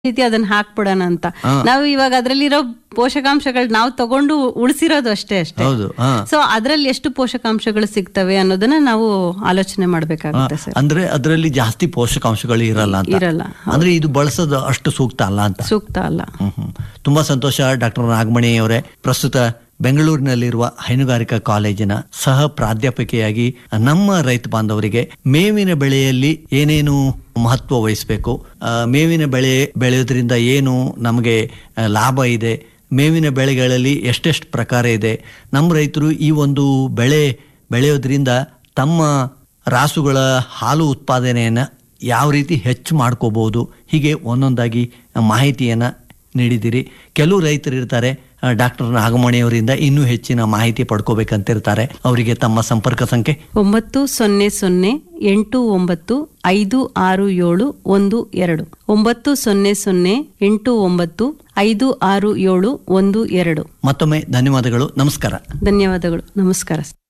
ರೀತಿ ಅದನ್ನ ಹಾಕ್ಬಿಡೋಣ ಅಂತ ನಾವು ಇವಾಗ ಅದ್ರಲ್ಲಿರೋ ಪೋಷಕಾಂಶಗಳು ನಾವು ತಗೊಂಡು ಉಳಿಸಿರೋದು ಅಷ್ಟೇ ಅಷ್ಟೇ ಹೌದು ಹಾ ಸೊ ಅದ್ರಲ್ಲಿ ಎಷ್ಟು ಪೋಷಕಾಂಶಗಳು ಸಿಗ್ತವೆ ಅನ್ನೋದನ್ನ ನಾವು ಆಲೋಚನೆ ಮಾಡ್ಬೇಕಾಗುತ್ತೆ ಸರ್ ಅಂದ್ರೆ ಅದರಲ್ಲಿ ಜಾಸ್ತಿ ಪೋಷಕಾಂಶಗಳು ಇರಲ್ಲ ಅಂತ ಇರಲ್ಲ ಅಂದ್ರೆ ಇದು ಬಳಸೋದು ಅಷ್ಟು ಸೂಕ್ತ ಅಲ್ಲ ಅಂತ ಸೂಕ್ತ ಅಲ್ಲ ಹ್ಮ್ ಹ್ಮ್. ತುಂಬಾ ಸಂತೋಷ ಡಾಕ್ಟರ್ ನಾಗಮಣಿ ಅವರೇ ಪ್ರಸ್ತುತ ಬೆಂಗಳೂರಿನಲ್ಲಿರುವ ಹೈನುಗಾರಿಕಾ ಕಾಲೇಜಿನ ಸಹ ಪ್ರಾಧ್ಯಾಪಕಿಯಾಗಿ ನಮ್ಮ ರೈತ ಬಾಂಧವರಿಗೆ ಮೇವಿನ ಬೆಳೆಯಲ್ಲಿ ಏನೇನು ಮಹತ್ವ ವಹಿಸಬೇಕು ಆ, ಮೇವಿನ ಬೆಳೆ ಬೆಳೆಯೋದ್ರಿಂದ ಏನು ನಮಗೆ ಆ, ಲಾಭ ಇದೆ ಮೇವಿನ ಬೆಳೆಗಳಲ್ಲಿ ಎಷ್ಟೆಷ್ಟು ಪ್ರಕಾರ ಇದೆ ನಮ್ಮ ರೈತರು ಈ ಒಂದು ಬೆಳೆ ಬೆಳೆಯೋದ್ರಿಂದ ತಮ್ಮ ರಾಸುಗಳ ಹಾಲು ಉತ್ಪಾದನೆಯನ್ನು ಯಾವ ರೀತಿ ಹೆಚ್ಚು ಮಾಡ್ಕೋಬಹುದು ಹೀಗೆ ಒಂದೊಂದಾಗಿ ಮಾಹಿತಿಯನ್ನು ನೀಡಿದ್ದೀರಿ ಕೆಲವು ರೈತರು ಇರ್ತಾರೆ ಡಾಕ್ಟರ್ ನಾಗಮಣಿಯವರಿಂದ ಇನ್ನೂ ಹೆಚ್ಚಿನ ಮಾಹಿತಿ ಪಡ್ಕೋಬೇಕಂತಿರ್ತಾರೆ ಅವರಿಗೆ ತಮ್ಮ ಸಂಪರ್ಕ ಸಂಖ್ಯೆ ಒಂಬತ್ತು ಸೊನ್ನೆ ಸೊನ್ನೆ ಎಂಟು ಒಂಬತ್ತು ಐದು ಆರು ಏಳು ಒಂದು ಎರಡು ಒಂಬತ್ತು ಸೊನ್ನೆ ಸೊನ್ನೆ ಎಂಟು ಒಂಬತ್ತು ಐದು ಆರು ಏಳು ಒಂದು ಎರಡು ಮತ್ತೊಮ್ಮೆ ಧನ್ಯವಾದಗಳು ನಮಸ್ಕಾರ ಧನ್ಯವಾದಗಳು ನಮಸ್ಕಾರ